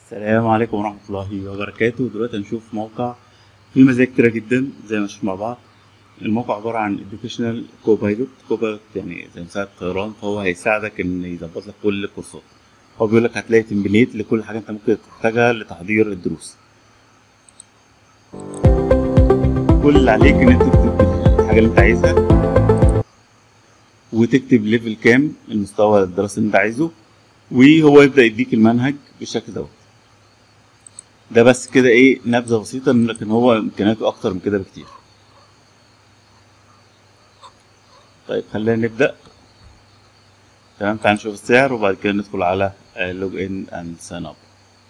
السلام عليكم ورحمة الله وبركاته دلوقتي هنشوف موقع فيه مزايا كتيرة جدا زي ما نشوف مع بعض الموقع عبارة عن educational copilot copilot يعني زي مساعد طيران فهو هيساعدك ان يظبط لك كل الكورسات هو بيقول لك هتلاقي تمبليت لكل حاجة انت ممكن تحتاجها لتحضير الدروس كل اللي عليك ان انت تكتب الحاجة اللي انت عايزها وتكتب ليفل كام المستوى الدراسي اللي انت عايزه وهو يبدأ يديك المنهج بالشكل دوت ده بس كده ايه نبذة بسيطة لكن هو امكانياته اكتر من كده بكتير طيب خلينا نبدأ تمام تعال نشوف السعر وبعد كده ندخل على لوج ان اند ساين اب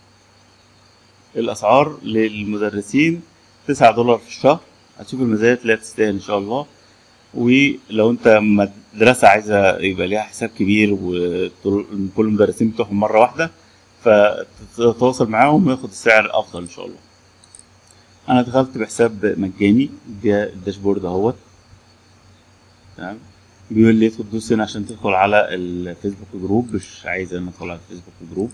الاسعار للمدرسين تسعة دولار في الشهر هتشوف المزايا تلاقيها تستاهل ان شاء الله ولو انت مدرسة عايزة يبقى ليها حساب كبير وكل المدرسين بتوعهم مرة واحدة فتتواصل معاهم وياخد السعر افضل ان شاء الله انا دخلت بحساب مجاني ده الداشبورد اهوت تمام بيقول لي ادخل دوس هنا عشان تدخل على الفيسبوك جروب مش عايز انا ادخل على الفيسبوك جروب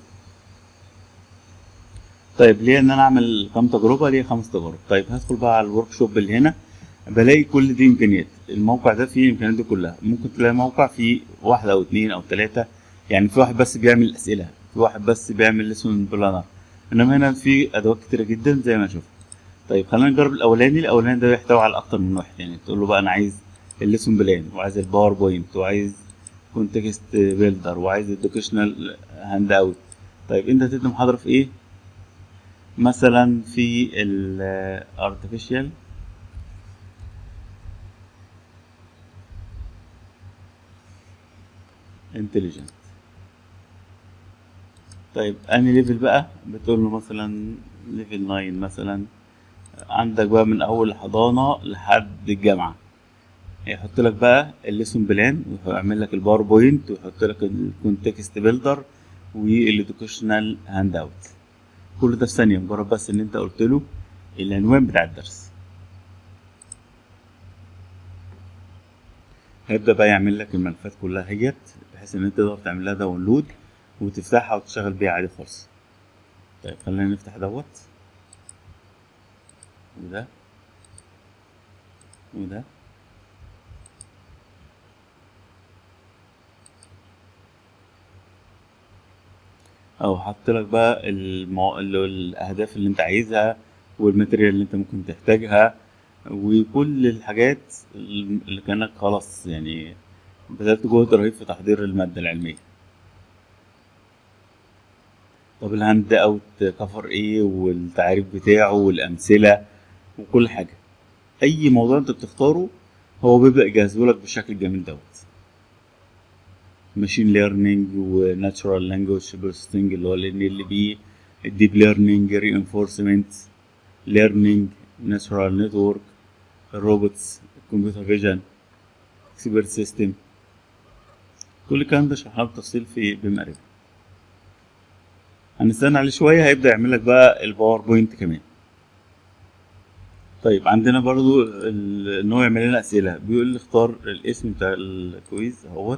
طيب ليه ان انا اعمل كام تجربه ليه خمس تجارب طيب هدخل بقى على الورك شوب اللي هنا بلاقي كل دي امكانيات الموقع ده فيه الامكانيات دي كلها ممكن تلاقي موقع فيه واحده او اتنين او تلاته يعني في واحد بس بيعمل اسئله في واحد بس بيعمل ليسون بلانر انما هنا في ادوات كتيره جدا زي ما نشوف طيب خلينا نجرب الاولاني الاولاني ده يحتوي على اكتر من واحد يعني تقول له بقى انا عايز الليسون بلان وعايز الباوربوينت وعايز كونتكست بيلدر وعايز الدوكيشنال هاند اوت طيب انت هتدي محاضره في ايه مثلا في الارتفيشال انتليجنت طيب انهي ليفل بقى بتقول له مثلا ليفل 9 مثلا عندك بقى من اول الحضانه لحد الجامعه هيحط لك بقى الليسون بلان ويعمل لك الباوربوينت ويحط لك الكونتكست بيلدر والادوكيشنال هاند اوت كل ده في ثانيه مجرد بس ان انت قلت له العنوان بتاع الدرس هيبدا بقى يعمل لك الملفات كلها هيت بحيث ان انت تقدر تعمل لها داونلود وتفتحها وتشتغل بيها عادي خالص طيب خلينا نفتح دوت وده وده او حط لك بقى المو... الاهداف اللي انت عايزها والماتيريال اللي انت ممكن تحتاجها وكل الحاجات اللي كانك خلاص يعني بذلت جهد رهيب في تحضير المادة العلمية طب الهاند اوت كفر ايه والتعريف بتاعه والامثلة وكل حاجة اي موضوع انت بتختاره هو بيبدأ يجهزهولك بالشكل الجميل دوت ماشين ليرنينج وناتشورال لانجوج بروسيسنج اللي هو ال ال بي الديب ليرنينج رينفورسمنت ليرنينج ناتشورال نتورك الروبوتس الكمبيوتر فيجن اكسبيرت سيستم كل الكلام ده شرحناه بالتفصيل في بمقرب هنستنى عليه شوية هيبدأ يعمل لك بقى الباوربوينت كمان طيب عندنا برضو ان هو يعمل لنا اسئلة بيقول لي اختار الاسم بتاع الكويز اهوت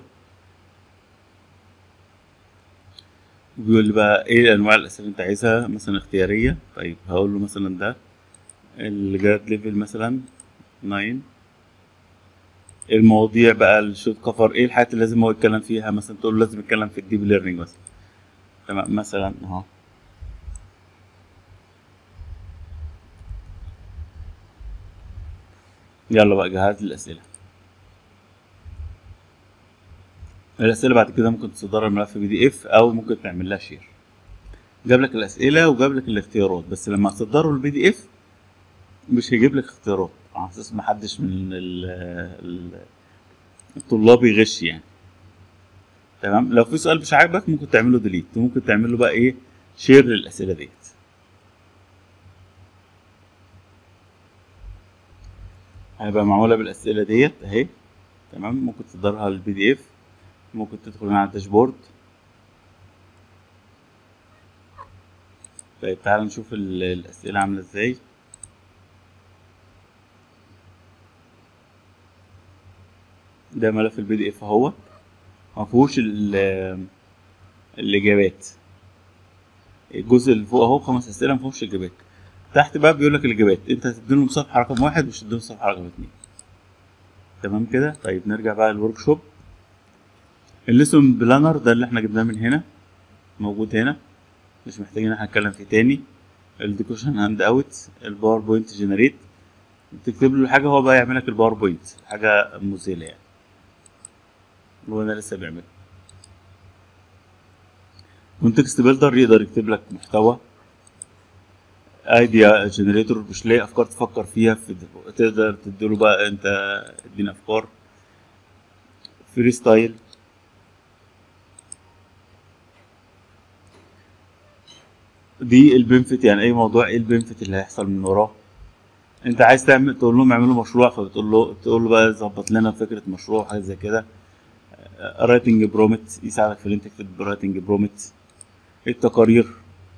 بيقول لي بقى ايه انواع الاسئله اللي انت عايزها مثلا اختياريه طيب هقول له مثلا ده الجراد ليفل مثلا 9 المواضيع بقى الشوت كفر ايه الحاجات اللي لازم هو يتكلم فيها مثلا تقول له لازم يتكلم في الديب ليرنينج مثلا تمام مثلا اهو يلا بقى جهز لي الاسئله الأسئلة بعد كده ممكن تصدرها الملف بي دي اف أو ممكن تعمل لها شير جاب لك الأسئلة وجاب لك الاختيارات بس لما تصدره البي دي اف مش هيجيب لك اختيارات على أساس محدش من الطلاب يغش يعني تمام لو في سؤال مش عاجبك ممكن تعمله ديليت وممكن تعمل له بقى ايه شير للأسئلة ديت هيبقى معمولة بالأسئلة ديت أهي تمام ممكن تصدرها للبي دي اف ممكن تدخل هنا على الداشبورد طيب تعال نشوف الأسئلة عاملة ازاي ده ملف البي دي اف اهوت مفهوش الإجابات الجزء اللي فوق اهو خمس اسئله ما فيهمش اجابات تحت بقى بيقول لك الاجابات انت هتديلهم صفحه رقم واحد مش هتديلهم صفحه رقم اتنين تمام كده طيب نرجع بقى للورك شوب الليسون بلانر ده اللي احنا جبناه من هنا موجود هنا مش محتاجين احنا نتكلم فيه تاني الديكوشن هاند اوت الباوربوينت جنريت تكتب له حاجه هو بقى يعمل لك الباوربوينت حاجه مذهله يعني هو انا لسه بيعمل كونتكست بيلدر يقدر يكتب لك محتوى ايديا جنريتور مش لاقي افكار تفكر فيها في تقدر تديله بقى انت اديني افكار فري ستايل دي البنفت يعني اي موضوع ايه البنفت اللي هيحصل من وراه انت عايز تعمل تقول لهم اعملوا مشروع فبتقول له تقول له بقى ظبط لنا فكره مشروع حاجه زي كده رايتنج برومت يساعدك في ان انت تكتب رايتنج برومت التقارير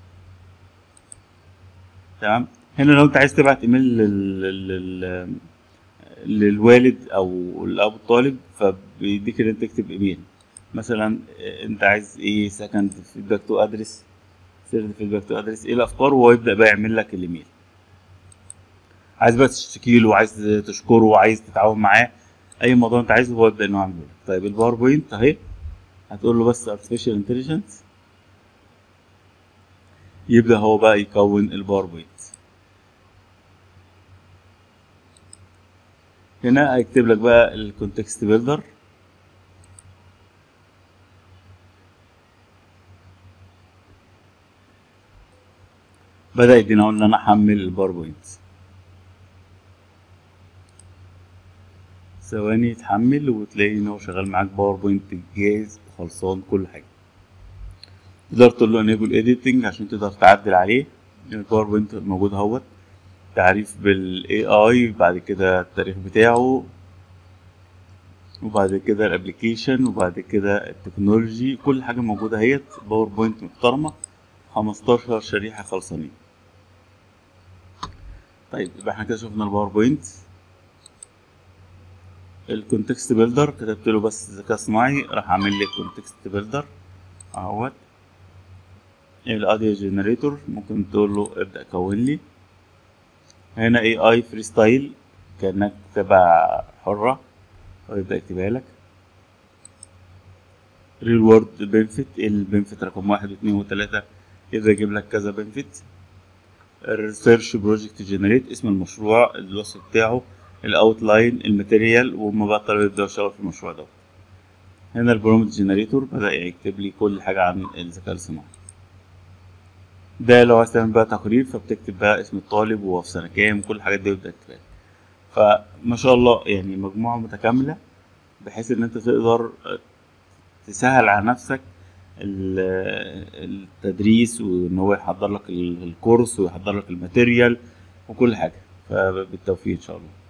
تمام هنا لو انت عايز تبعت ايميل لل... لل... للوالد او الاب الطالب فبيديك ان انت تكتب ايميل مثلا انت عايز ايه سكند فيدباك تو ادرس سيرد فيدباك تو ادرس ايه الافكار وهو يبدا بقى يعمل لك الايميل عايز بقى تشتكي له عايز تشكره عايز تتعاون معاه اي موضوع انت عايزه هو يبدا انه يعمله لك طيب الباوربوينت اهي هتقول له بس artificial intelligence يبدا هو بقى يكون الباوربوينت هنا هيكتب لك بقى الكونتكست بيلدر بدأ يدينا ان انا احمل الباوربوينت ثواني يتحمل وتلاقي ان هو شغال معاك باوربوينت جاهز خلصان كل حاجه تقدر تقول له انيبل اديتنج عشان تقدر تعدل عليه الباوربوينت موجود اهوت تعريف بالاي اي بعد كده التاريخ بتاعه وبعد كده الابلكيشن وبعد كده التكنولوجي كل حاجه موجوده اهيت باوربوينت محترمه 15 شريحه خلصانين طيب يبقى احنا كده شفنا الباوربوينت الكونتكست بيلدر كتبت له بس ذكاء صناعي راح عامل لي الكونتكست بيلدر اهوت الاوديو جنريتور ممكن تقول له ابدا كون لي هنا اي اي فري ستايل كانك تبع حره ويبدا يكتبها لك ريل وورد بنفيت البنفيت رقم واحد واثنين وثلاثة يبدأ يجيب لك كذا بنفيت الريسيرش بروجكت جنريت اسم المشروع الوصف بتاعه الاوتلاين الماتيريال وهم بقى الطلبة يبدأوا يشتغلوا في المشروع ده هنا البرومت جنريتور بدأ يكتب لي كل حاجة عن الذكاء الصناعي ده لو عايز تعمل بقى تقرير فبتكتب بقى اسم الطالب وهو في سنة كام كل الحاجات دي بيبدأ يكتبها فما شاء الله يعني مجموعة متكاملة بحيث ان انت تقدر تسهل على نفسك التدريس وان هو يحضر لك الكورس ويحضر لك الماتيريال وكل حاجة فبالتوفيق ان شاء الله